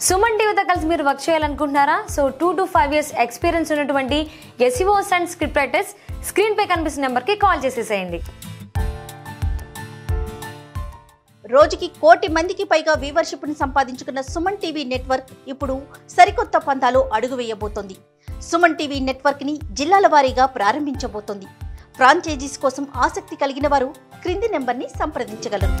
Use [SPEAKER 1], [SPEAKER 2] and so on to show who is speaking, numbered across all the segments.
[SPEAKER 1] సుమన్ టీవీతో కలిసి మీరు వర్క్ చేయాలనుకుంటున్నారా so two to five years experience ఉన్నటువంటి SEOs and script writers screen పై కనిపిస్తున్న నెంబర్కి కాల్ చేసేసేయండి
[SPEAKER 2] రోజుకి కోటి మందికి పైగా వ్యూవర్షిప్ని సంపాదించుకున్న సుమన్ టీవీ నెట్వర్క్ ఇప్పుడు సరికొత్త పంతాలో అడుగు వేయబోతోంది సుమన్ టీవీ నెట్వర్క్ని జిల్లాల వారీగా ప్రారంభించబోతోంది ఫ్రాంచైజీస్ కోసం ఆసక్తి కలిగిన వారు క్రింది నెంబర్ని సంప్రదించగలరు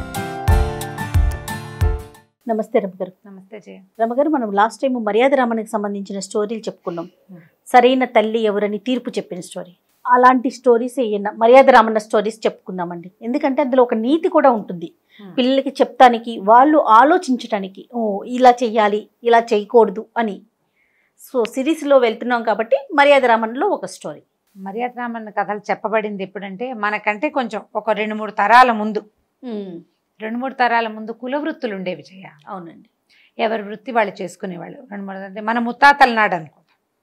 [SPEAKER 2] నమస్తే రమ గారు
[SPEAKER 3] నమస్తే జయ
[SPEAKER 2] రమ గారు మనం లాస్ట్ టైం మర్యాద రామనికి సంబంధించిన స్టోరీలు చెప్పుకున్నాం సరైన తల్లి ఎవరని తీర్పు చెప్పిన స్టోరీ అలాంటి స్టోరీస్ ఏయన్నా మర్యాద రామన్న స్టోరీస్ చెప్పుకుందామండి ఎందుకంటే అందులో ఒక నీతి కూడా ఉంటుంది
[SPEAKER 3] Hmm.
[SPEAKER 2] పిల్లలకి చెప్తానికి వాళ్ళు ఆలోచించటానికి ఓ ఇలా చెయ్యాలి ఇలా చేయకూడదు అని సో సిరీస్లో వెళ్తున్నాం కాబట్టి మర్యాద రామన్లో ఒక స్టోరీ
[SPEAKER 3] మర్యాద రామన్న కథలు చెప్పబడింది ఎప్పుడంటే మనకంటే కొంచెం ఒక రెండు మూడు తరాల ముందు రెండు మూడు తరాల ముందు కుల వృత్తులు ఉండేవి జయ
[SPEAKER 2] అవునండి
[SPEAKER 3] ఎవరి వృత్తి వాళ్ళు చేసుకునేవాళ్ళు రెండు మూడు అంటే మన ముత్తాతల నాడు అనుకో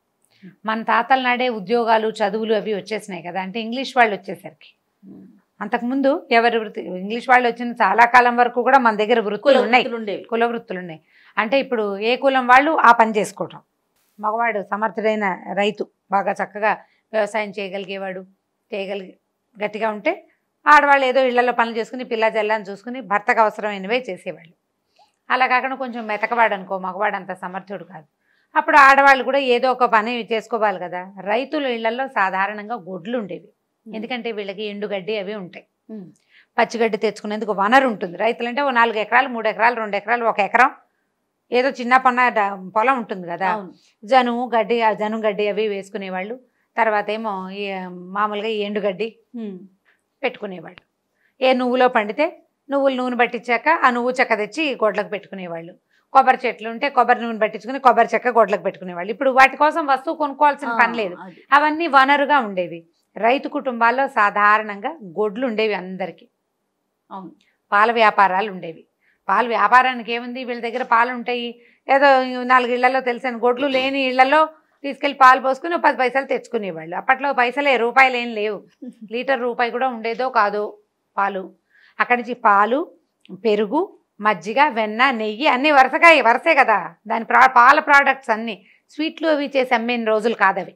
[SPEAKER 3] మన తాతల నాడే ఉద్యోగాలు చదువులు అవి వచ్చేసినాయి కదా అంటే ఇంగ్లీష్ వాళ్ళు వచ్చేసరికి అంతకుముందు ఎవరి వృత్తి ఇంగ్లీష్ వాళ్ళు వచ్చిన చాలా కాలం వరకు కూడా మన దగ్గర వృత్తులు ఉన్నాయి
[SPEAKER 2] ఉండేవి
[SPEAKER 3] కుల వృత్తులు ఉన్నాయి అంటే ఇప్పుడు ఏ కులం వాళ్ళు ఆ పని చేసుకోవటం మగవాడు సమర్థుడైన రైతు బాగా చక్కగా వ్యవసాయం చేయగలిగేవాడు చేయగలిగే గట్టిగా ఉంటే ఆడవాళ్ళు ఏదో ఇళ్లలో పనులు చేసుకుని పిల్ల జల్లని చూసుకుని భర్తకు అవసరమైనవే చేసేవాళ్ళు అలా కాకుండా కొంచెం మెతకవాడు అనుకో మగవాడు అంత సమర్థుడు కాదు అప్పుడు ఆడవాళ్ళు కూడా ఏదో ఒక పని చేసుకోవాలి కదా రైతుల ఇళ్లలో సాధారణంగా గొడ్లు ఉండేవి ఎందుకంటే వీళ్ళకి ఎండుగడ్డి అవి ఉంటాయి పచ్చిగడ్డి తెచ్చుకునేందుకు వనరు ఉంటుంది రైతులు అంటే ఓ నాలుగు ఎకరాలు మూడు ఎకరాలు రెండు ఎకరాలు ఒక ఎకరం ఏదో చిన్న పన్న డ- పొలం ఉంటుంది కదా
[SPEAKER 2] అవును
[SPEAKER 3] జనుము గడ్డి ఆ జనుము గడ్డి అవి వేసుకునేవాళ్ళు తర్వాత ఏమో ఈ మామూలుగా ఈ ఎండుగడ్డి
[SPEAKER 2] ఉమ్.
[SPEAKER 3] పెట్టుకునేవాళ్ళు ఏ నువ్వులో పండితే నువ్వులు నూనె పట్టించాక ఆ నువ్వు చెక్క తెచ్చి గొడ్లకు పెట్టుకునేవాళ్ళు కొబ్బరి చెట్లు ఉంటే కొబ్బరి నూనె పట్టించుకుని కొబ్బరి చెక్క గొడ్లకు పెట్టుకునేవాళ్ళు ఇప్పుడు వాటి కోసం వస్తువు కొనుక్కోవాల్సిన పని లేదు
[SPEAKER 2] ఆ, అది.
[SPEAKER 3] అవన్నీ వనరుగా ఉండేవి రైతు కుటుంబాల్లో సాధారణంగా గొడ్లు ఉండేవి అందరికీ
[SPEAKER 2] అవును
[SPEAKER 3] పాల వ్యాపారాలు ఉండేవి పాల వ్యాపారానికి ఏముంది వీళ్ళ దగ్గర పాలు ఉంటాయి ఏదో నాలుగు ఇళ్లలో తెలిసిన గొడ్లు లేని ఇళ్లలో తీసుకెళ్లి పాలు పోసుకుని ఓ పది పైసలు తెచ్చుకునేవాళ్ళు అప్పట్లో పైసలే రూపాయలు ఏం లేవు లీటర్ రూపాయి కూడా ఉండేదో కాదో పాలు అక్కడి నుంచి పాలు పెరుగు మజ్జిగ వెన్న నెయ్యి అన్నీ వరుసగా వరుసే కదా దాని ప్రా పాల ప్రోడక్ట్స్ అన్నీ స్వీట్లు అవి చేసి అమ్మిన రోజులు కాదవి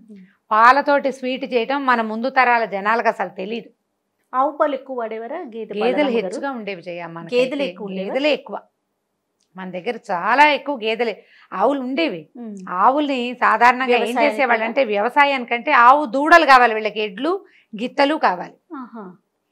[SPEAKER 3] పాలతోటి స్వీట్ చేయటం మన ముందు తరాల జనాలకు అసలు తెలియదు
[SPEAKER 2] ఆవు పాలు ఎక్కువ వాడేవారా గేదె పాలా
[SPEAKER 3] గేదెలు
[SPEAKER 2] రమ్మగారు?
[SPEAKER 3] హెచ్చుగా ఉండేవి జయ మనకైతే.
[SPEAKER 2] గేదెలు ఎక్కువ ఉండేవా?
[SPEAKER 3] గేదెలే ఎక్కువ మన దగ్గర చాలా ఎక్కువ గేదెలే ఆవులు ఉండేవి
[SPEAKER 2] ఉమ్.
[SPEAKER 3] ఆవుల్ని సాధారణంగా ఏం
[SPEAKER 2] వ్యవసాయానికి
[SPEAKER 3] చేసేవాళ్ళు అంటే వ్యవసాయానికంటే ఆవు దూడలు కావాలి వీళ్ళకి ఎడ్లు గిత్తలు కావాలి
[SPEAKER 2] ఆహా.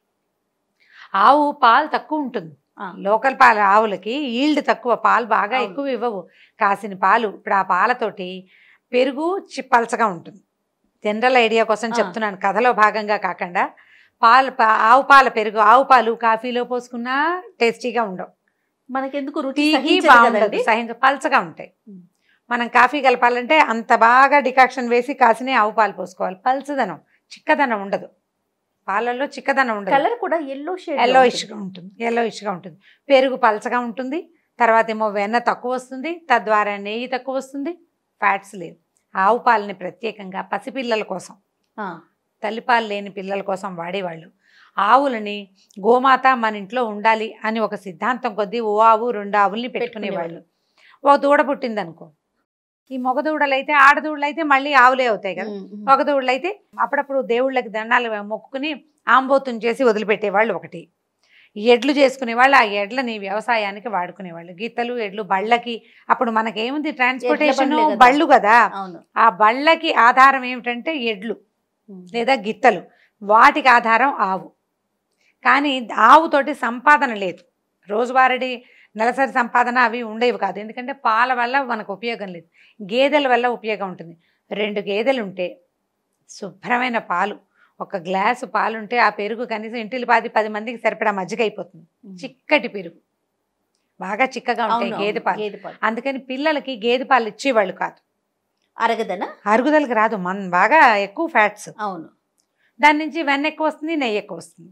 [SPEAKER 3] ఆవు పాలు తక్కువ ఉంటుంది
[SPEAKER 2] ఆ.
[SPEAKER 3] లోకల్ పాల ఆవులకి ఈల్డ్ తక్కువ పాలు బాగా
[SPEAKER 2] అవును.
[SPEAKER 3] ఎక్కువ ఇవ్వవు కాసిన పాలు ఇప్పుడు ఆ పాలతోటి పెరుగు చి- పలచగా ఉంటుంది జనరల్ ఐడియా కోసం
[SPEAKER 2] ఆ.
[SPEAKER 3] చెప్తున్నాను కథలో భాగంగా కాకుండా పాలు పా- ఆవు పాల పెరుగు ఆవు పాలు కాఫీలో పోసుకున్నా టేస్టీగా ఉండవు
[SPEAKER 2] మనకెందుకు రుచి
[SPEAKER 3] టీకి
[SPEAKER 2] సహించదు
[SPEAKER 3] బాగుండదు
[SPEAKER 2] కదండి?
[SPEAKER 3] సహించ పలచగా ఉంటాయి
[SPEAKER 2] ఉమ్.
[SPEAKER 3] మనం కాఫీ కలపాలంటే అంత బాగా డికాక్షన్ వేసి కాసినే ఆవు పాలు పోసుకోవాలి పల్చదనం చిక్కదనం ఉండదు పాలల్లో చిక్కదనం ఉండదు
[SPEAKER 2] కలర్ కూడా ఎల్లో షేడ్
[SPEAKER 3] ఎల్లో ఇష్గా ఉంటుంది ఎల్లో ఇష్గా ఉంటుంది పెరుగు పలచగా ఉంటుంది తర్వాత ఏమో వెన్న తక్కువ వస్తుంది తద్వారా నెయ్యి తక్కువ వస్తుంది ఫ్యాట్స్ లేవు ఆవు పాలని ప్రత్యేకంగా పసిపిల్లల కోసం తల్లిపాలు లేని పిల్లల కోసం వాడేవాళ్ళు ఆవులని గోమాత మన ఇంట్లో ఉండాలి అని ఒక సిద్ధాంతం కొద్దీ ఓ ఆవు రెండు ఆవుల్ని పెట్టుకునేవాళ్ళు ఒక దూడ పుట్టింది అనుకో ఈ మగ దూడలు అయితే ఆడదూడలు అయితే మళ్ళీ ఆవులే అవుతాయి కదా మగ దూడలు అయితే అప్పుడప్పుడు దేవుళ్ళకి దండాలు మొక్కుకుని ఆంబోతుని చేసి వదిలిపెట్టేవాళ్ళు ఒకటి ఈ ఎడ్లు చేసుకునేవాళ్ళు ఆ ఎడ్లని వ్యవసాయానికి వాడుకునేవాళ్ళు గీతలు ఎడ్లు బళ్ళకి అప్పుడు మనకేముంది ట్రాన్స్పోర్టేషన్
[SPEAKER 2] బండ్లే కదా.
[SPEAKER 3] బళ్ళు కదా
[SPEAKER 2] అవును
[SPEAKER 3] ఆ బళ్ళకి ఆధారం ఏమిటంటే ఎడ్లు లేదా గిత్తలు వాటికి ఆధారం ఆవు కానీ ఆవుతోటి సంపాదన లేదు రోజువారీ నెలసరి సంపాదన అవి ఉండేవి కాదు ఎందుకంటే పాల వల్ల మనకు ఉపయోగం లేదు గేదెల వల్ల ఉపయోగం ఉంటుంది రెండు గేదెలు ఉంటే శుభ్రమైన పాలు ఒక గ్లాసు పాలు ఉంటే ఆ పెరుగు కనీసం ఇంటిలి పాది పది మందికి సరిపడా మజ్జిగ అయిపోతుంది చిక్కటి పెరుగు బాగా చిక్కగా ఉంటాయి
[SPEAKER 2] అవును,
[SPEAKER 3] గేదె పాలు
[SPEAKER 2] గేదె పాలు
[SPEAKER 3] అందుకని పిల్లలకి గేదె పాలు ఇచ్చేవాళ్ళు కాదు
[SPEAKER 2] అరగదనా
[SPEAKER 3] అరుగుదలకి రాదు మన బాగా ఎక్కువ ఫ్యాట్స్
[SPEAKER 2] అవును
[SPEAKER 3] దాని నుంచి వెన్న ఎక్కువ వస్తుంది నెయ్యి ఎక్కువ వస్తుంది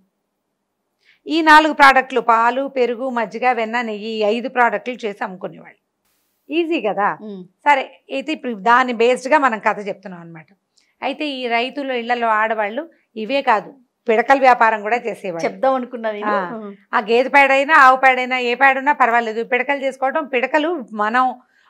[SPEAKER 3] ఈ నాలుగు ప్రోడక్ట్లు పాలు పెరుగు మజ్జిగ వెన్న నెయ్యి ఈ ఐదు ప్రోడక్ట్లు చేసి అమ్ముకునేవాళ్ళు ఈజీ కదా సరే అయితే ఇప్పుడు దాని బేస్డ్గా మనం కథ చెప్తున్నాం అనమాట అయితే ఈ రైతుల ఇళ్లలో ఆడవాళ్ళు ఇవే కాదు పిడకల వ్యాపారం కూడా చేసేవాళ్ళు
[SPEAKER 2] చెప్దాం అనుకున్నా నేను.
[SPEAKER 3] ఆ. ఆ గేదె పేడైనా ఆవు పేడైనా ఏ పేడున్నా పర్వాలేదు పిడకలు చేసుకోవడం పిడకలు మనం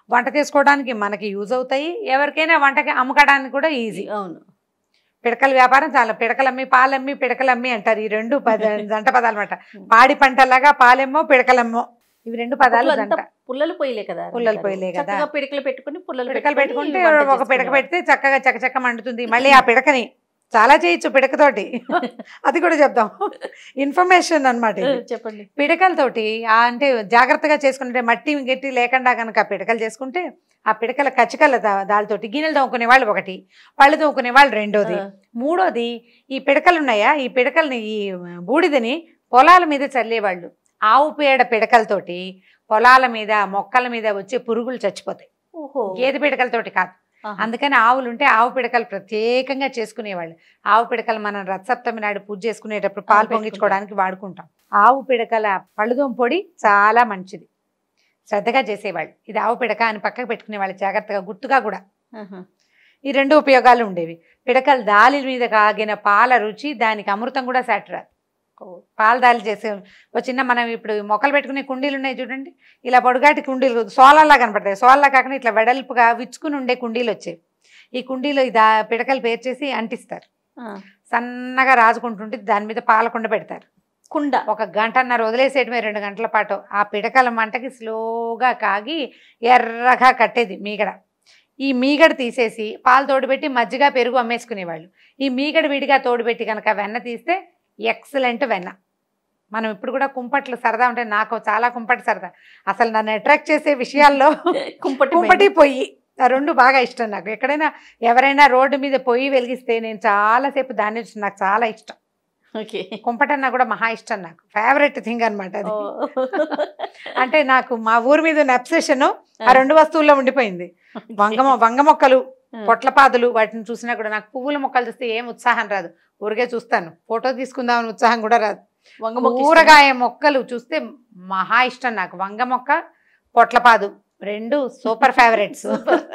[SPEAKER 3] వంట చేసుకోవడానికి మనకి యూజ్ అవుతాయి ఎవరికైనా వంటకి అమ్మకడానికి కూడా ఈజీ
[SPEAKER 2] అవును
[SPEAKER 3] పిడకల వ్యాపారం చాలా పిడకలమ్మి పాలమ్మి పిడకలమ్మి అంటారు ఈ రెండు పద జంట పదాలు అనమాట పాడి పంటలాగా పాలెమ్మో పిడకలమ్మో ఇవి రెండు పదాలు
[SPEAKER 2] అప్పుడు అంతా
[SPEAKER 3] జంట
[SPEAKER 2] పుల్లలు పొయ్యిలే కదా
[SPEAKER 3] పుల్లల పొయ్యిలే కదా.
[SPEAKER 2] చక్కగా పిడకలు పెట్టుకుని పుల్లలు
[SPEAKER 3] పిడకలు పెట్టుకుంటే
[SPEAKER 2] వంట
[SPEAKER 3] ఒక పిడక
[SPEAKER 2] చేసుకునేవారు.
[SPEAKER 3] పెడితే చక్కగా చకచక్క మండుతుంది మళ్ళీ ఆ పిడకని చాలా చేయొచ్చు పిడకతోటి అది కూడా చెప్దాం ఇన్ఫర్మేషన్ అన్నమాట ఇది
[SPEAKER 2] చెప్పండి
[SPEAKER 3] పిడకలతోటి ఆ అంటే జాగ్రత్తగా చేసుకుంటే మట్టి గట్టి లేకుండా కనుక పిడకలు చేసుకుంటే ఆ పిడకల కచ్చికల దా- దానితోటి గిన్నెలు తోముకునే వాళ్ళు ఒకటి పళ్ళు తోముకునే వాళ్ళు రెండోది
[SPEAKER 2] ఆ.
[SPEAKER 3] మూడోది ఈ పిడకలు ఉన్నాయా ఈ పిడకల్ని ఈ బూడిదని పొలాల మీద చల్లేవాళ్ళు ఆవు పేడ పిడకలతోటి పొలాల మీద మొక్కల మీద వచ్చే పురుగులు చచ్చిపోతాయి
[SPEAKER 2] ఓహో
[SPEAKER 3] గేదె పిడకలతోటి కాదు
[SPEAKER 2] ఆహా.
[SPEAKER 3] అందుకని ఆవులు ఉంటే ఆవు పిడకలు ప్రత్యేకంగా చేసుకునేవాళ్ళు ఆవు పిడకలు మనం రథసప్తమి నాడు పూజ చేసుకునేటప్పుడు పాలు
[SPEAKER 2] పెట్టుకుంటాం.
[SPEAKER 3] పొంగించుకోవడానికి వాడుకుంటాం ఆవు పిడకల పళ్ళుదోం పొడి చాలా మంచిది శ్రద్ధగా చేసేవాళ్ళు ఇది ఆవు పిడక అని పక్కకు పెట్టుకునేవాళ్ళు జాగ్రత్తగా గుర్తుగా కూడా
[SPEAKER 2] ఆహా.
[SPEAKER 3] ఈ రెండు ఉపయోగాలు ఉండేవి పిడకలు దాలి మీద కాగిన పాల రుచి దానికి అమృతం కూడా సాటిరాదు
[SPEAKER 2] ఓ.
[SPEAKER 3] పాలు దాలి చేసే ఒక చిన్న మనం ఇప్పుడు మొక్కలు పెట్టుకునే కుండీలు ఉన్నాయి చూడండి ఇలా పొడుగాటి కుండీలు సోలాల్లా కనపడతాయి సోలాల్లా కాకుండా ఇట్లా వెడల్పుగా విచ్చుకుని ఉండే కుండీలు వచ్చేవి ఈ కుండీలో దా పిడకలు పేర్చేసి అంటిస్తారు
[SPEAKER 2] ఆ.
[SPEAKER 3] సన్నగా రాజుకుంటుంటే దాని మీద పాలకుండ పెడతారు
[SPEAKER 2] కుండ
[SPEAKER 3] ఒక గంటన్నర వదిలేసేయటమే రెండు గంటల పాటు ఆ పిడకల మంటకి స్లోగా కాగి ఎర్రగా కట్టేది మీగడ ఈ మీగడ తీసేసి పాలు తోడుపెట్టి మజ్జిగ పెరుగు అమ్మేసుకునేవాళ్ళు ఈ మీగడ విడిగా తోడుపెట్టి కనుక వెన్న తీస్తే ఎక్సలెంట్ వెన్న మనం ఇప్పుడు కూడా కుంపట్లు సరదా ఉంటే నాకు చాలా కుంపటి సరదా అసలు నన్ను అట్రాక్ట్ చేసే విషయాల్లో
[SPEAKER 2] కుంపటి
[SPEAKER 3] కుంపటి పొయ్యి ఆ రెండు బాగా ఇష్టం నాకు ఎక్కడైనా ఎవరైనా రోడ్డు మీద పొయ్యి వెలిగిస్తే నేను చాలాసేపు దాన్ని చూసి నాకు చాలా ఇష్టం
[SPEAKER 2] ఓకే
[SPEAKER 3] కుంపటన్నా కూడా మహా ఇష్టం నాకు ఫేవరెట్ థింగ్ అనమాట అది
[SPEAKER 2] ఓ.
[SPEAKER 3] అంటే నాకు మా ఊరి మీద ఉన్న అబ్సెషన్ ఆ రెండు వస్తువుల్లో ఉండిపోయింది వంగ మొ- వంగ మొక్కలు పొట్లపాదులు వాటిని చూసినా కూడా నాకు పువ్వుల మొక్కలు చూస్తే ఏం ఉత్సాహం రాదు ఊరికే చూస్తాను ఫోటో తీసుకుందామని ఉత్సాహం కూడా రాదు
[SPEAKER 2] వంగ మొక్క ఇష్టమా?
[SPEAKER 3] కూరగాయ మొక్కలు చూస్తే మహా ఇష్టం నాకు వంగ మొక్క పొట్లపాదు రెండు సూపర్ ఫేవరెట్స్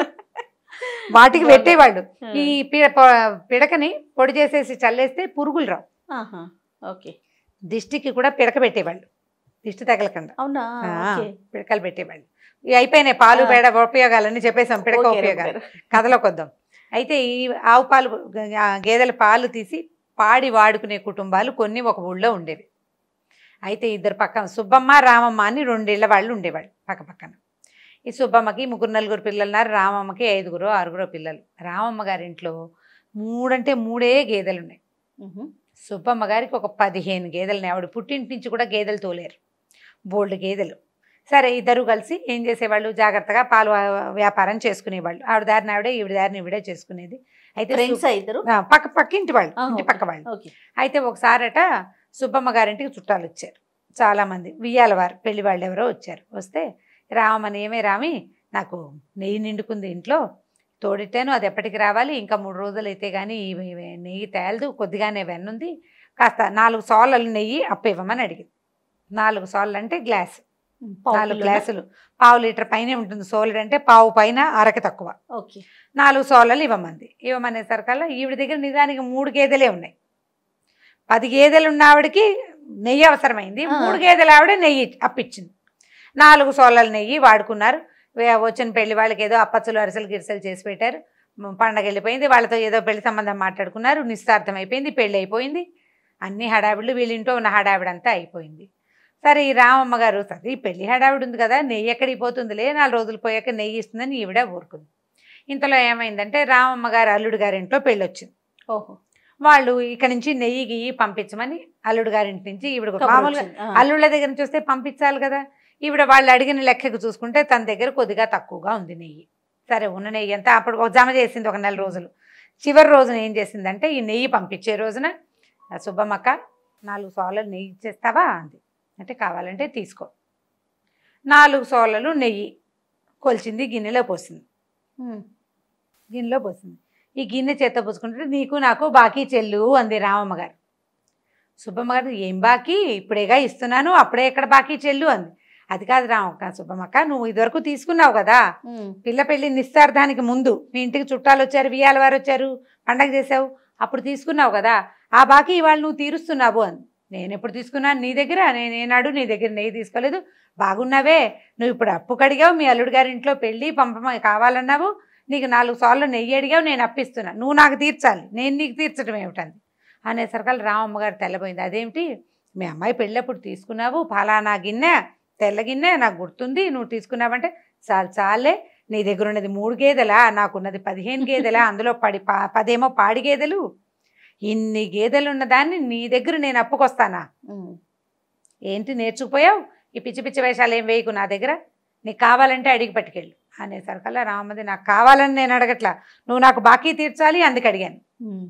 [SPEAKER 3] వాటికి
[SPEAKER 2] బాగుంది.
[SPEAKER 3] పెట్టేవాళ్ళు
[SPEAKER 2] ఆ.
[SPEAKER 3] ఈ పి- పొ- పిడకని పొడి చేసేసి చల్లేస్తే పురుగులు రావు
[SPEAKER 2] ఆహా. ఓకే
[SPEAKER 3] దిష్టికి కూడా పిడక పెట్టేవాళ్ళు దిష్టి తగలకుండా
[SPEAKER 2] అవునా
[SPEAKER 3] ఆ,
[SPEAKER 2] ఓకే
[SPEAKER 3] పిడకలు పెట్టేవాళ్ళు ఇవి అయిపోయినాయి పాలు
[SPEAKER 2] ఆ.
[SPEAKER 3] పేడ ఉపయోగాలన్నీ చెప్పేసాం పిడక
[SPEAKER 2] ఓకే,
[SPEAKER 3] ఉపయోగాలు
[SPEAKER 2] ఓకే.
[SPEAKER 3] కథలోకి వద్దాం అయితే ఈ ఆవు పాలు ఆ, గేదెల పాలు తీసి పాడి వాడుకునే కుటుంబాలు కొన్ని ఒక ఊళ్ళో ఉండేవి అయితే ఇద్దరు పక్కన సుబ్బమ్మ రామమ్మ అని రెండేళ్ల వాళ్ళు ఉండేవాళ్ళు పక్క పక్కన ఈ సుబ్బమ్మకి ముగ్గురు నలుగురు పిల్లలు ఉన్నారు రామమ్మకి ఐదుగురు ఆరుగురు పిల్లలు రామమ్మ గారింట్లో మూడంటే మూడే గేదెలు ఉన్నాయి
[SPEAKER 2] మ్హూ.
[SPEAKER 3] సుబ్బమ్మ గారికి ఒక పదిహేను గేదెలని ఆవిడ పుట్టింటి నుంచి కూడా గేదెలు తోలేరు బోల్డ్ గేదెలు సరే ఇద్దరు కలిసి ఏం చేసేవాళ్ళు జాగ్రత్తగా పాలు వ్యా- వ్యాపారం చేసుకునేవాళ్ళు ఆవిడ దారిని ఆవిడే ఈవిడ దారిని ఈవిడే చేసుకునేది అయితే
[SPEAKER 2] ఫ్రెండ్స్
[SPEAKER 3] సు-
[SPEAKER 2] ఇద్దరు
[SPEAKER 3] ఆ, పక్క పక్క ఇంటి వాళ్ళు
[SPEAKER 2] ఆ,
[SPEAKER 3] ఇంటి
[SPEAKER 2] ఓకే.
[SPEAKER 3] పక్క వాళ్ళు
[SPEAKER 2] ఓకే
[SPEAKER 3] అయితే ఒకసారట సుబ్బమ్మ గారింటికి చుట్టాలు వచ్చారు చాలామంది వియ్యాల వారు పెళ్లి వాళ్ళు ఎవరో వచ్చారు వస్తే రామని ఏమే రామి నాకు నెయ్యి నిండుకుంది ఇంట్లో తోడిట్టాను అది ఎప్పటికి రావాలి ఇంకా మూడు రోజులు అయితే కానీ ఈ ఈ నెయ్యి తేలదు కొద్దిగానే వెన్నుంది కాస్త నాలుగు సోలలు నెయ్యి అప్పివ్వమని అడిగింది నాలుగు సోళ్ళు అంటే గ్లాస్
[SPEAKER 2] పావు
[SPEAKER 3] నాలుగు
[SPEAKER 2] కిలోనా?
[SPEAKER 3] గ్లాసులు పావు లీటర్ పైనే ఉంటుంది సోలుడు అంటే పావు పైన అరక తక్కువ
[SPEAKER 2] ఓకే
[SPEAKER 3] నాలుగు సోలలు ఇవ్వమంది ఇవ్వమనేసరికల్లా ఈవిడ దగ్గర నిజానికి మూడు గేదెలే ఉన్నాయి పది గేదెలు ఉన్న ఆవిడకి నెయ్యి అవసరమైంది
[SPEAKER 2] ఆ.
[SPEAKER 3] మూడు గేదెలు ఆవిడ నెయ్యి అప్పించింది నాలుగు సోలల నెయ్యి వాడుకున్నారు వే- వచ్చిన పెళ్లి వాళ్ళకి ఏదో అప్పచ్చులు అరిసెలు గిరిసెలు చేసి పెట్టారు మ- పండగ వెళ్ళిపోయింది వాళ్ళతో ఏదో పెళ్లి సంబంధం మాట్లాడుకున్నారు నిశ్చార్థం అయిపోయింది పెళ్లి అయిపోయింది అన్ని హడావిళ్ళు వీళ్ళింట్లో ఉన్న హడావిడంతా అయిపోయింది సరే ఈ రామమ్మ గారు సరే ఈ పెళ్లి హడావిడి ఉంది కదా నెయ్యి ఎక్కడికి పోతుందిలే నాలుగు రోజులు పోయాక నెయ్యి ఇస్తుందని ఈవిడ ఊరుకుంది ఇంతలో ఏమైందంటే రామమ్మ గారు అల్లుడు గారింట్లో పెళ్ళి వచ్చింది
[SPEAKER 2] ఓహో
[SPEAKER 3] వాళ్ళు ఇక్కడి నుంచి నెయ్యి గియ్యి పంపించమని అల్లుడు గారింటి నుంచి ఈవిడ
[SPEAKER 2] కబురు
[SPEAKER 3] మామూలుగా
[SPEAKER 2] వచ్చింది. ఆ.
[SPEAKER 3] అల్లుళ్ళ దగ్గర నుంచి వస్తే పంపించాలి కదా ఈవిడ వాళ్ళు అడిగిన లెక్కకు చూసుకుంటే తన దగ్గర కొద్దిగా తక్కువగా ఉంది నెయ్యి సరే ఉన్న నెయ్యి అంతా అప్పుడు ఒక జమ చేసింది ఒక నెల రోజులు చివరి రోజున ఏం చేసిందంటే ఈ నెయ్యి పంపించే రోజున "ఆ సుబ్బమ్మక్క నాలుగు సోలలు నెయ్యి ఇచ్చేస్తావా అంది అంటే కావాలంటే తీసుకో నాలుగు సోలలు నెయ్యి కొలిచింది గిన్నెలో పోసింది
[SPEAKER 2] ఉమ్.
[SPEAKER 3] గిన్నెలో పోసింది ఈ గిన్నె చేత పోసుకుంటే నీకు నాకు బాకీ చెల్లు అంది రామమ్మ గారు సుబ్బమ్మ గారు ఏం బాకీ ఇప్పుడేగా ఇస్తున్నాను అప్పుడే ఎక్కడ బాకీ చెల్లు అంది అది కాదు రామక్క సుబ్బమ్మక్క నువ్వు ఇదివరకు తీసుకున్నావు కదా
[SPEAKER 2] ఉమ్.
[SPEAKER 3] పిల్ల పెళ్లి నిస్తార్థానికి ముందు మీ ఇంటికి చుట్టాలు వచ్చారు వియ్యాల వారు వచ్చారు పండగ చేసావు అప్పుడు తీసుకున్నావు కదా ఆ బాకీ ఇవాళ నువ్వు తీరుస్తున్నావు అంది నేను ఎప్పుడు తీసుకున్నాను నీ దగ్గర నేను ఏనాడు నీ దగ్గర నెయ్యి తీసుకోలేదు బాగున్నావే నువ్వు ఇప్పుడు అప్పు కడిగావు మీ అల్లుడు గారి ఇంట్లో పెళ్ళి పంపమ కావాలన్నావు నీకు నాలుగు సార్లు నెయ్యి అడిగావు నేను అప్పిస్తున్నా నువ్వు నాకు తీర్చాలి నేను నీకు తీర్చడం ఏమిటంది అనేసరికల్ రామమ్మ గారు తెల్లబోయింది అదేమిటి మీ అమ్మాయి పెళ్ళప్పుడు తీసుకున్నావు ఫలానా గిన్నె తెల్ల గిన్నె నాకు గుర్తుంది నువ్వు తీసుకున్నావంటే చాలు చాలే నీ దగ్గర ఉన్నది మూడు గేదెలా నాకున్నది పదిహేను గేదెలా అందులో పడి పా- పదేమో పాడి గేదెలు ఇన్ని గేదెలు ఉన్నదాన్ని నీ దగ్గర నేను అప్పుకొస్తానా
[SPEAKER 2] ఉమ్.
[SPEAKER 3] ఏంటి నేర్చుకుపోయావు ఈ పిచ్చి పిచ్చి వేషాలు ఏం వేయకు నా దగ్గర నీకు కావాలంటే అడిగి పట్టుకెళ్ళు అనేసరికల్లా రామది నాకు కావాలని నేను అడగట్లా నువ్వు నాకు బాకీ తీర్చాలి అందుకు అడిగాను
[SPEAKER 2] ఉమ్.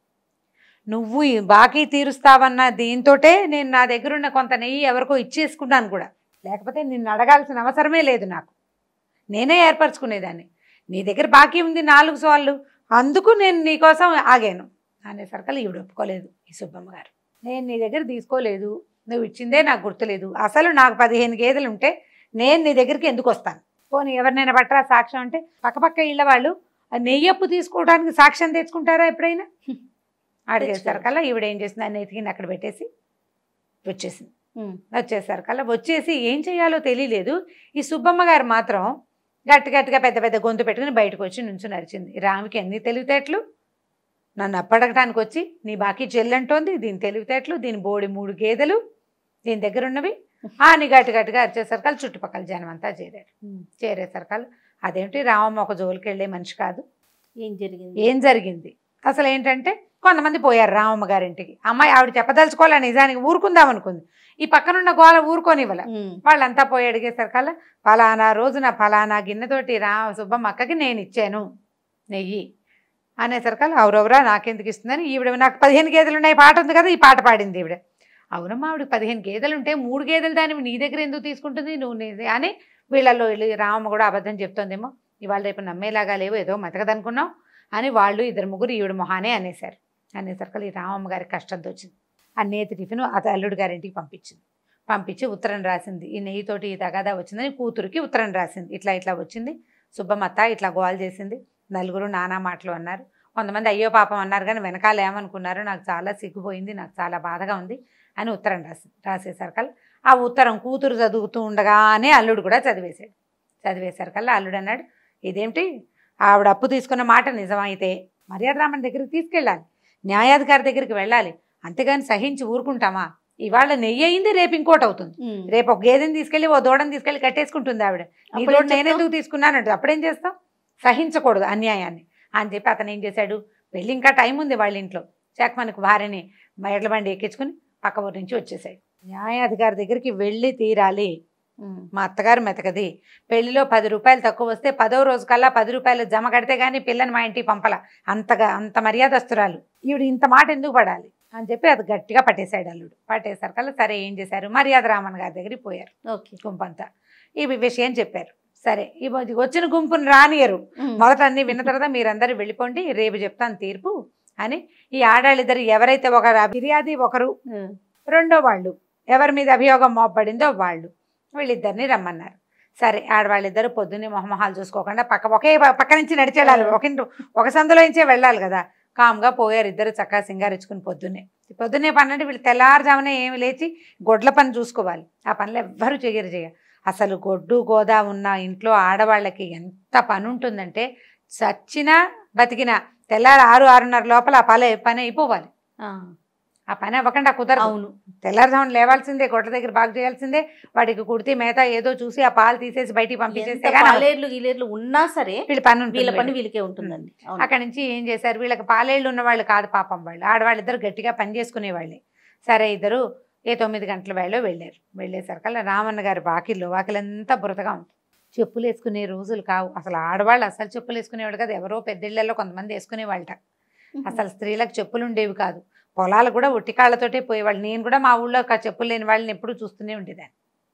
[SPEAKER 3] నువ్వు ఈ బాకీ తీరుస్తావన్న దీంతోటే నేను నా దగ్గర ఉన్న కొంత నెయ్యి ఎవరికో ఇచ్చేసుకున్నాను కూడా లేకపోతే నిన్ను అడగాల్సిన అవసరమే లేదు నాకు నేనే ఏర్పరచుకునేదాన్ని నీ దగ్గర బాకీ ఉంది నాలుగు సార్లు అందుకు నేను నీకోసం ఆగాను అనేసరికల్లా ఈవిడ ఒప్పుకోలేదు ఈ సుబ్బమ్మ గారు నేను నీ దగ్గర తీసుకోలేదు నువ్వు ఇచ్చిందే నాకు గుర్తులేదు అసలు నాకు పదిహేను గేదెలు ఉంటే నేను నీ దగ్గరికి ఎందుకు వస్తాను పోనీ ఎవరినైనా పట్టరా సాక్ష్యం అంటే పక్కపక్క ఇళ్ళ వాళ్ళు ఆ నెయ్యి అప్పు తీసుకోవడానికి సాక్ష్యం తెచ్చుకుంటారా ఎప్పుడైనా అడిగేసరికల్లా ఈవిడ ఏం చేసింది ఆయన ఎతికింది అక్కడ పెట్టేసి వచ్చేసింది
[SPEAKER 2] ఉమ్.
[SPEAKER 3] వచ్చేసరికల్లా వచ్చేసి ఏం చేయాలో తెలియలేదు ఈ సుబ్బమ్మ గారు మాత్రం గట్టి గట్టిగా పెద్ద పెద్ద గొంతు పెట్టుకుని బయటకు వచ్చి నుంచి నడిచింది రామికి ఎన్ని తెలివితేటలు నన్ను అప్పడగటానికి వచ్చి నీ బాకీ చెల్లంటోంది దీని తెలివితేటలు దీని బోడి మూడు గేదెలు దీని దగ్గర ఉన్నవి ఆ నీ గట్టి గట్టిగా అరిచేసరికల్ చుట్టుపక్కల జనం అంతా చేరారు
[SPEAKER 2] ఉమ్.
[SPEAKER 3] చేరేసరికల్ అదేమిటి రామమ్మ ఒక జోలికి వెళ్ళే మనిషి కాదు
[SPEAKER 2] ఏం జరిగింది
[SPEAKER 3] ఏం జరిగింది అసలు ఏంటంటే కొంతమంది పోయారు రామమ్మ గారింటికి అమ్మాయి ఆవిడ చెప్పదలుచుకోవాలా నిజానికి ఊరుకుందాం అనుకుంది ఈ పక్కనున్న గోల ఊరుకోనివ్వల
[SPEAKER 2] ఉమ్.
[SPEAKER 3] వాళ్ళంతా పోయి అడిగేసరికల్లా ఫలానా రోజున ఫలానా గిన్నెతోటి రా సుబ్బమ్మ అక్కకి నేను ఇచ్చాను నెయ్యి అనేసరికల్లా అవురవురా నాకెందుకు ఇస్తుందని ఈవిడ నాకు పదిహేను గేదెలు ఉన్నాయి పాట ఉంది కదా ఈ పాట పాడింది ఈవిడ అవునమ్మా ఆవిడ పదిహేను గేదెలు ఉంటే మూడు గేదెలు దానివి నీ దగ్గర ఎందుకు తీసుకుంటుంది నువ్వు నీది అని వీళ్ళల్లో వీళ్ళు రామమ్మ కూడా అబద్ధం చెప్తోందేమో ఇవాళ రేపు నమ్మేలాగా లేవు ఏదో మెతకదనుకున్నావు అని వాళ్ళు ఇద్దరు ముగ్గురు ఈవిడ మొహానే అనేశారు అనేసరికి ఈ రామమ్మ గారికి కష్టంతో వచ్చింది ఆ నేతి టిఫిన్ అత అల్లుడు గారింటికి పంపించింది పంపించి ఉత్తరం రాసింది ఈ నెయ్యితోటి ఈ తగాదా వచ్చిందని కూతురికి ఉత్తరం రాసింది ఇట్లా ఇట్లా వచ్చింది సుబ్బమ్మత్త ఇట్లా గోల్ చేసింది నలుగురు నానా మాటలు అన్నారు కొంతమంది అయ్యో పాపం అన్నారు కానీ వెనకాల ఏమనుకున్నారు నాకు చాలా సిగ్గుపోయింది నాకు చాలా బాధగా ఉంది అని ఉత్తరం రాసి రాసేసరికల్లా ఆ ఉత్తరం కూతురు చదువుతూ ఉండగానే అల్లుడు కూడా చదివేశాడు చదివేసరికల్లా అల్లుడు అన్నాడు ఇదేమిటి ఆవిడ అప్పు తీసుకున్న మాట నిజమైతే మర్యాద రామన్ దగ్గరికి తీసుకెళ్ళాలి న్యాయాధికారి దగ్గరికి వెళ్ళాలి అంతేగాని సహించి ఊరుకుంటామా ఇవాళ నెయ్యి అయింది రేపు ఇంకోటి అవుతుంది
[SPEAKER 2] ఉమ్.
[SPEAKER 3] రేపు ఒక గేదెని తీసుకెళ్ళి ఓ దూడని తీసుకెళ్ళి కట్టేసుకుంటుంది ఆవిడ
[SPEAKER 2] అప్పుడు
[SPEAKER 3] నీలో
[SPEAKER 2] ఏం
[SPEAKER 3] నేను
[SPEAKER 2] చెప్తావ్?
[SPEAKER 3] ఎందుకు తీసుకున్నానంటే అప్పుడేం చేస్తాం సహించకూడదు అన్యాయాన్ని అని చెప్పి అతను ఏం చేశాడు వెళ్ళి ఇంకా టైం ఉంది వాళ్ళ ఇంట్లో మనకు భార్యని ఎడ్ల బండి ఎక్కించుకుని పక్క ఊరి నుంచి వచ్చేసాడు న్యాయాధికారి దగ్గరికి వెళ్ళి తీరాలి
[SPEAKER 2] ఉమ్.
[SPEAKER 3] మా అత్తగారు మెతకది పెళ్లిలో పది రూపాయలు తక్కువ వస్తే పదో రోజు కల్లా పది రూపాయలు జమ కడితే కానీ పిల్లని మా ఇంటికి పంపల అంతగా అంత మర్యాదస్తురాలు ఈవిడ ఇంత మాట ఎందుకు పడాలి అని చెప్పి అది గట్టిగా పట్టేశాడు అల్లుడు పట్టేసరికల్లా సరే ఏం చేశారు మర్యాద రామన్ గారి దగ్గరికి పోయారు
[SPEAKER 2] ఓకే
[SPEAKER 3] గుంపంతా ఈ విషయం చెప్పారు సరే ఈ మొ- వచ్చిన గుంపుని రానియరు
[SPEAKER 2] ఉమ్.
[SPEAKER 3] మొదట అన్ని విన్న తర్వాత మీరందరూ వెళ్ళిపోండి రేపు చెప్తాను తీర్పు అని ఈ ఆడాళ్ళిద్దరు ఎవరైతే ఒకరు ఫిర్యాది ఒకరు
[SPEAKER 2] ఉమ్.
[SPEAKER 3] రెండో వాళ్ళు ఎవరి మీద అభియోగం మోపబడిందో వాళ్ళు వీళ్ళిద్దరిని రమ్మన్నారు సరే ఆడవాళ్ళిద్దరు పొద్దున్నే మొహమొహాలు చూసుకోకుండా పక్క ఒకే ప- పక్క నుంచి నడిచేళ్ళాలి ఒక ఇంటి- ఒక సందులో నుంచే వెళ్ళాలి కదా కామ్గా పోయారు ఇద్దరు చక్కగా సింగారించుకుని పొద్దున్నే పొద్దున్నే పని అంటే వీళ్ళు తెల్లారుజామునే ఏమి లేచి గొడ్ల పని చూసుకోవాలి ఆ పనులు ఎవ్వరూ చెయ్యరు చెయ్య అసలు గొడ్డు గోదా ఉన్న ఇంట్లో ఆడవాళ్ళకి ఎంత పని ఉంటుందంటే చచ్చినా బతికినా తెల్లారి ఆరు ఆరున్నర లోపల ఆ పని పని అయిపోవాలి
[SPEAKER 2] ఆ,
[SPEAKER 3] ఆ పని అవ్వకుండా కుదరదు
[SPEAKER 2] అవును
[SPEAKER 3] తెల్లారుజామున లేవాల్సిందే గొడ్ల దగ్గర బాగు చేయాల్సిందే వాటికి కుడితే మేత ఏదో చూసి ఆ పాలు తీసేసి బయటికి పంపించేస్తే
[SPEAKER 2] ఎంత
[SPEAKER 3] కానీ
[SPEAKER 2] పాలేర్లు గీలేర్లు ఉన్నా సరే
[SPEAKER 3] వీళ్ళ పని ఉంటుంది
[SPEAKER 2] వీళ్ళ పని
[SPEAKER 3] వీళ్ళకి.
[SPEAKER 2] వీళ్ళకే ఉంటుందండి అవును.
[SPEAKER 3] అక్కడి నుంచి ఏం చేశారు వీళ్ళకి పాలేళ్ళు ఉన్న వాళ్ళు కాదు పాపం వాళ్ళు ఆడవాళ్ళు ఇద్దరు గట్టిగా పని చేసుకునే వాళ్ళే సరే ఇద్దరు ఏ తొమ్మిది గంటల వేళలో వెళ్ళారు వెళ్ళేసరికల్లా రామన్న గారి వాకిల్లో వాకిలంతా బురదగా ఉంది చెప్పులు వేసుకునే రోజులు కావు అసలు ఆడవాళ్ళు అసలు చెప్పులు వేసుకునేవాళ్ళు కాదు ఎవరో పెద్దిళ్ళల్లో కొంతమంది వేసుకునేవాళ్ళట అసలు స్త్రీలకు చెప్పులు ఉండేవి కాదు పొలాలు కూడా ఒట్టి కాళ్ళతోటే పోయేవాళ్ళు నేను కూడా మా ఊళ్ళో ఒక చెప్పులు లేని వాళ్ళని ఎప్పుడూ చూస్తూనే ఉండేదాన్ని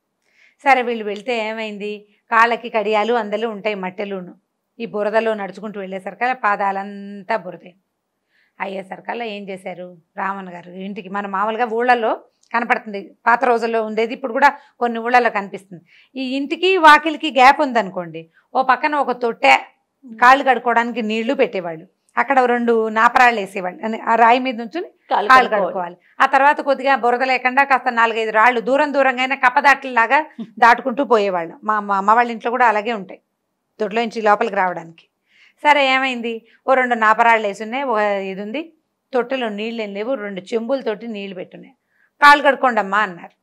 [SPEAKER 3] సరే వీళ్ళు వెళ్తే ఏమైంది కాళ్ళకి కడియాలు అందరూ ఉంటాయి మట్టెలును ఈ బురదలో నడుచుకుంటూ వెళ్ళేసరికల్లా పాదాలంతా బురదే అయ్యేసరికల్లా ఏం చేశారు రామన్ గారు ఇంటికి మన మామూలుగా ఊళ్ళల్లో కనపడుతుంది పాత రోజుల్లో ఉండేది ఇప్పుడు కూడా కొన్ని ఊళ్ళల్లో కనిపిస్తుంది ఈ ఇంటికి వాకిలికి గ్యాప్ ఉందనుకోండి ఓ పక్కన ఒక తొట్టె కాళ్ళు కడుక్కోవడానికి నీళ్లు పెట్టేవాళ్ళు అక్కడ రెండు నాపరాళ్ళు వేసేవాళ్ళు అని ఆ రాయి మీద నుంచి
[SPEAKER 2] కాలు
[SPEAKER 3] కాళ్ళు
[SPEAKER 2] కడుక్కోవాలి.
[SPEAKER 3] కడుక్కోవాలి ఆ తర్వాత కొద్దిగా బురద లేకుండా కాస్త నాలుగైదు రాళ్ళు దూరం దూరంగా అయినా కప్పదాట్లలాగా దాటుకుంటూ పోయేవాళ్ళం మా మా అమ్మ వాళ్ళ ఇంట్లో కూడా అలాగే ఉంటాయి దొడ్లో నుంచి లోపలికి రావడానికి సరే ఏమైంది ఓ రెండు నాపరాళ్ళు వేసి ఉన్నాయి ఒక ఇది ఉంది తొట్టెలో నీళ్ళు ఏం లేవు రెండు చెంబులతోటి నీళ్లు పెట్టున్నాయి కాళ్ళు కడుక్కోండి అమ్మా అన్నారు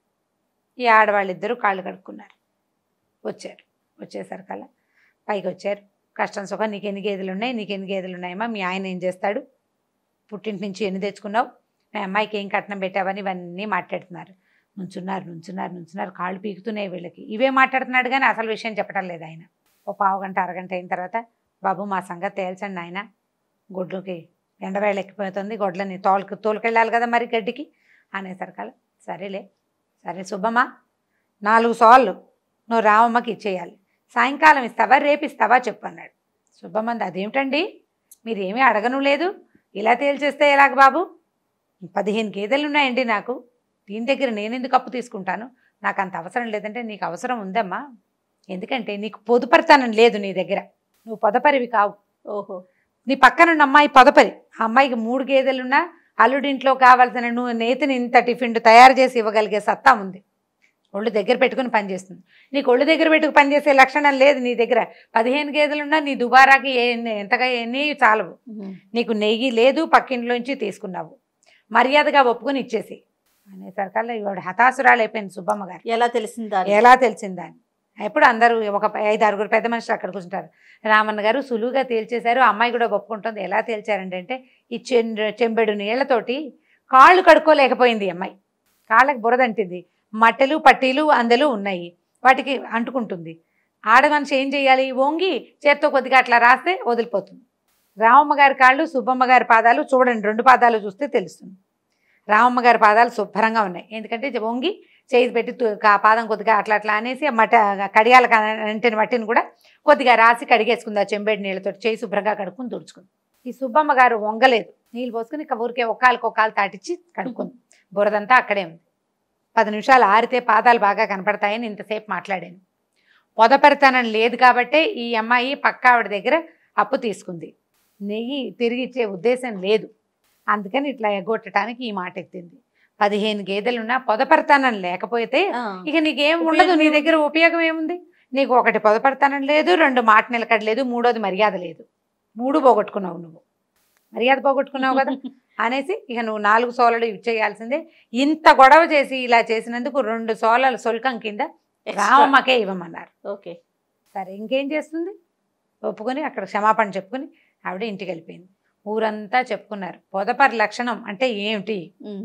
[SPEAKER 3] ఈ ఆడవాళ్ళు ఇద్దరు కాళ్ళు కడుక్కున్నారు వచ్చారు వచ్చేసరికల్లా పైకి వచ్చారు కష్టం సుఖం నీకు ఎన్ని గేదెలు ఉన్నాయి నీకు ఎన్ని గేదెలు ఉన్నాయమ్మా మీ ఆయన ఏం చేస్తాడు పుట్టింటి నుంచి ఎన్ని తెచ్చుకున్నావు మీ అమ్మాయికి ఏం కట్నం పెట్టావని ఇవన్నీ మాట్లాడుతున్నారు నుంచున్నారు నుంచున్నారు నుంచున్నారు కాళ్ళు పీకుతున్నాయి వీళ్ళకి ఇవే మాట్లాడుతున్నాడు కానీ అసలు విషయం చెప్పడం లేదు ఆయన ఓ పావు గంట అరగంట అయిన తర్వాత బాబు మా సంగతి తేల్చండి ఆయన గొడ్లకి ఎండవేళ ఎక్కిపోతుంది గొడ్లని తోలుకు తోలుకెళ్ళాలి కదా మరి గడ్డికి అనేసరికల్లా సరేలే సరే సుబ్బమ్మ నాలుగు సార్లు నువ్వు రామమ్మకి ఇచ్చేయాలి సాయంకాలం ఇస్తావా రేపు ఇస్తావా చెప్పు అన్నాడు సుబ్బమ్మంది అదేమిటండి మీరు ఏమీ అడగను లేదు ఇలా తేల్చేస్తే ఎలాగ బాబు పదిహేను గేదెలు ఉన్నాయండి నాకు దీని దగ్గర నేను ఎందుకు అప్పు తీసుకుంటాను నాకు అంత అవసరం లేదంటే నీకు అవసరం ఉందమ్మా ఎందుకంటే నీకు పొదుపరితనం లేదు నీ దగ్గర నువ్వు పొదపరివి కావు
[SPEAKER 2] ఓహో
[SPEAKER 3] నీ పక్కన ఉన్న అమ్మాయి పొదపరి ఆ అమ్మాయికి మూడు గేదెలున్నా అల్లుడింట్లో కావాల్సిన నువ్వు నేతిని ఇంత టిఫిన్ తయారు చేసి ఇవ్వగలిగే సత్తా ఉంది ఒళ్ళు దగ్గర పెట్టుకుని పనిచేస్తుంది నీకు ఒళ్ళు దగ్గర పెట్టుకు పనిచేసే లక్షణం లేదు నీ దగ్గర పదిహేను గేదెలున్నా నీ దుబారాకి ఏ ఎంతగా ఎన్ని చాలవు నీకు నెయ్యి లేదు పక్కింట్లోంచి తీసుకున్నావు మర్యాదగా ఒప్పుకొని ఇచ్చేసి అనేసరికల్లా ఇవాడు హతాసురాలు అయిపోయింది సుబ్బమ్మ గారు
[SPEAKER 2] ఎలా తెలిసిందా
[SPEAKER 3] ఎలా తెలిసిందా అని ఎప్పుడు అందరూ ఒక ఐదు ఆరుగురు పెద్ద మనుషులు అక్కడ కూర్చుంటారు రామన్న గారు సులువుగా తేల్చేశారు ఆ అమ్మాయి కూడా ఒప్పుకుంటుంది ఎలా తేల్చారంటే అంటే ఈ చెండు చెంబెడు నీళ్లతోటి కాళ్ళు కడుక్కోలేకపోయింది ఈ అమ్మాయి కాళ్ళకి బురదంటింది మట్టెలు పట్టీలు అందలు ఉన్నాయి వాటికి అంటుకుంటుంది ఆడ మనిషి ఏం చేయాలి వంగి చేత్తో కొద్దిగా అట్లా రాస్తే వదిలిపోతుంది రామమ్మ గారి కాళ్ళు సుబ్బమ్మ గారి పాదాలు చూడండి రెండు పాదాలు చూస్తే తెలుస్తుంది రామమ్మ గారి పాదాలు శుభ్రంగా ఉన్నాయి ఎందుకంటే ఇది వంగి చేయి పెట్టి తు- ఆ పాదం కొద్దిగా అట్లా అట్లా అనేసి ఆ మట కడియాల అంటిన మట్టిని కూడా కొద్దిగా రాసి కడిగేసుకుంది ఆ చెంబేడి నీళ్ళతో చేయి శుభ్రంగా కడుక్కుని తుడుచుకుంది ఈ సుబ్బమ్మ గారు వంగలేదు నీళ్ళు పోసుకుని ఇక ఊరికే ఒక్కాలకు ఒక్కాలు తాటిచ్చి కడుక్కుంది బురదంతా అక్కడే ఉంది పది నిమిషాలు ఆరితే పాదాలు బాగా కనపడతాయని ఇంతసేపు మాట్లాడాను పొదపెడతానం లేదు కాబట్టే ఈ అమ్మాయి పక్క ఆవిడ దగ్గర అప్పు తీసుకుంది నెయ్యి తిరిగి ఇచ్చే ఉద్దేశం లేదు అందుకని ఇట్లా ఎగ్గొట్టడానికి ఈ మాట ఎత్తింది పదిహేను గేదెలున్నా పొదపడతానం లేకపోతే ఇక నీకేం ఉండదు నీ దగ్గర ఉపయోగం ఏముంది నీకు ఒకటి పొదపడతానం లేదు రెండు మాట నిలకడ లేదు మూడోది మర్యాద లేదు మూడు పోగొట్టుకున్నావు నువ్వు మర్యాద పోగొట్టుకున్నావు కదా అనేసి ఇక నువ్వు నాలుగు సోలలు ఇచ్చేయాల్సిందే ఇంత గొడవ చేసి ఇలా చేసినందుకు రెండు సోలలు సొల్కం కింద రామమ్మకే ఇవ్వమన్నారు
[SPEAKER 2] ఓకే
[SPEAKER 3] సరే ఇంకేం చేస్తుంది ఒప్పుకొని అక్కడ క్షమాపణ చెప్పుకొని ఆవిడ ఇంటికి వెళ్ళిపోయింది ఊరంతా చెప్పుకున్నారు పొదపరి లక్షణం అంటే ఏమిటి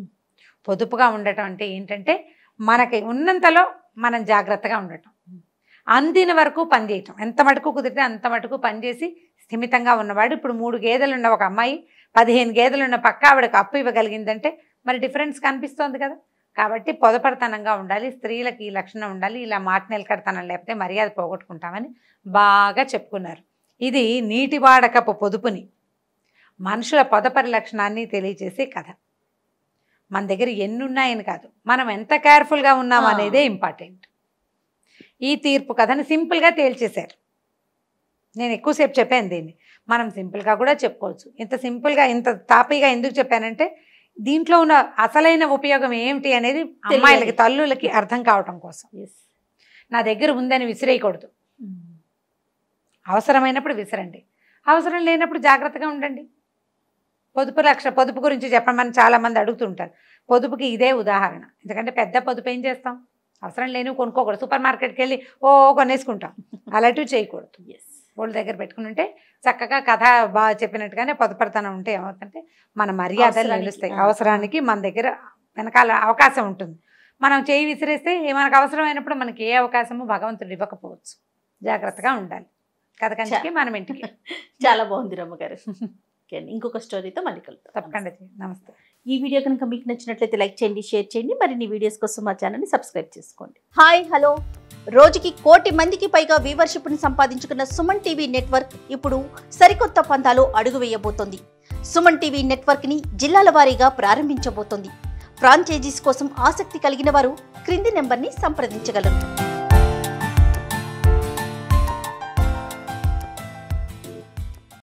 [SPEAKER 3] పొదుపుగా ఉండటం అంటే ఏంటంటే మనకి ఉన్నంతలో మనం జాగ్రత్తగా ఉండటం అందిన వరకు పనిచేయటం ఎంత మటుకు కుదిరితే అంత మటుకు పనిచేసి స్థిమితంగా ఉన్నవాడు ఇప్పుడు మూడు గేదెలు ఉన్న ఒక అమ్మాయి పదిహేను గేదెలు ఉన్న పక్క ఆవిడకి అప్పు ఇవ్వగలిగిందంటే మరి డిఫరెన్స్ కనిపిస్తోంది కదా కాబట్టి పొదపడతనంగా ఉండాలి స్త్రీలకి ఈ లక్షణం ఉండాలి ఇలా మాట నిలకడతనం లేకపోతే మర్యాద పోగొట్టుకుంటామని బాగా చెప్పుకున్నారు ఇది నీటి వాడకపు పొదుపుని మనుషుల పొదపరి లక్షణాన్ని తెలియజేసే కథ మన దగ్గర ఎన్ని ఉన్నాయని కాదు మనం ఎంత కేర్ఫుల్గా ఉన్నాం
[SPEAKER 2] ఆ.
[SPEAKER 3] అనేదే ఇంపార్టెంట్ ఈ తీర్పు కథని సింపుల్గా తేల్చేశారు నేను ఎక్కువసేపు చెప్పాను దీన్ని మనం సింపుల్గా కూడా చెప్పుకోవచ్చు ఇంత సింపుల్గా ఇంత తాపీగా ఎందుకు చెప్పానంటే దీంట్లో ఉన్న అసలైన ఉపయోగం ఏమిటి అనేది అమ్మాయిలకి తల్లులకి అర్థం కావటం కోసం నా దగ్గర ఉందని విసిరేయకూడదు అవసరమైనప్పుడు విసరండి అవసరం లేనప్పుడు జాగ్రత్తగా ఉండండి పొదుపు లక్ష పొదుపు గురించి చెప్పమని చాలా మంది అడుగుతుంటారు పొదుపుకి ఇదే ఉదాహరణ ఎందుకంటే పెద్ద పొదుపు ఏం చేస్తాం అవసరం లేని కొనుక్కోకూడదు సూపర్ మార్కెట్కి వెళ్ళి ఓ కొనేసుకుంటాం అలాంటివి చేయకూడదు వాళ్ళ దగ్గర పెట్టుకుని ఉంటే చక్కగా కథ బాగా చెప్పినట్టుగానే పొదుపడతనం ఉంటే ఏమవుతుందంటే మన మర్యాదలు
[SPEAKER 2] అవసరానికి,
[SPEAKER 3] నిలుస్తాయి
[SPEAKER 2] ఆ.
[SPEAKER 3] అవసరానికి మన దగ్గర వెనకాల అవకాశం ఉంటుంది మనం చేయి విసిరేస్తే ఏ- మనకు అవసరమైనప్పుడు మనకి ఏ అవకాశము భగవంతుడు ఇవ్వకపోవచ్చు జాగ్రత్తగా ఉండాలి కథ కంచికి మనం ఇంటికి
[SPEAKER 2] చాలా బాగుంది రమ్మగారు ఓకే అండి. ఇంకొక స్టోరీతో మళ్ళీ కలుద్దాం
[SPEAKER 3] తప్పకుండా నమస్తే
[SPEAKER 2] ఈ వీడియో కనుక మీకు నచ్చినట్లయితే లైక్ చేయండి షేర్ చేయండి మరిన్ని వీడియోస్ కోసం మా ఛానల్ని సబ్స్క్రైబ్ చేసుకోండి హాయ్ హలో రోజుకి కోటి మందికి పైగా వ్యూవర్షిప్ని సంపాదించుకున్న సుమన్ టీవీ నెట్వర్క్ ఇప్పుడు సరికొత్త పంతాలో అడుగు వేయబోతోంది సుమన్ టీవీ నెట్వర్క్ని జిల్లాల వారీగా ప్రారంభించబోతోంది ఫ్రాంచైజీస్ కోసం ఆసక్తి కలిగిన వారు క్రింది నెంబర్ని సంప్రదించగలరు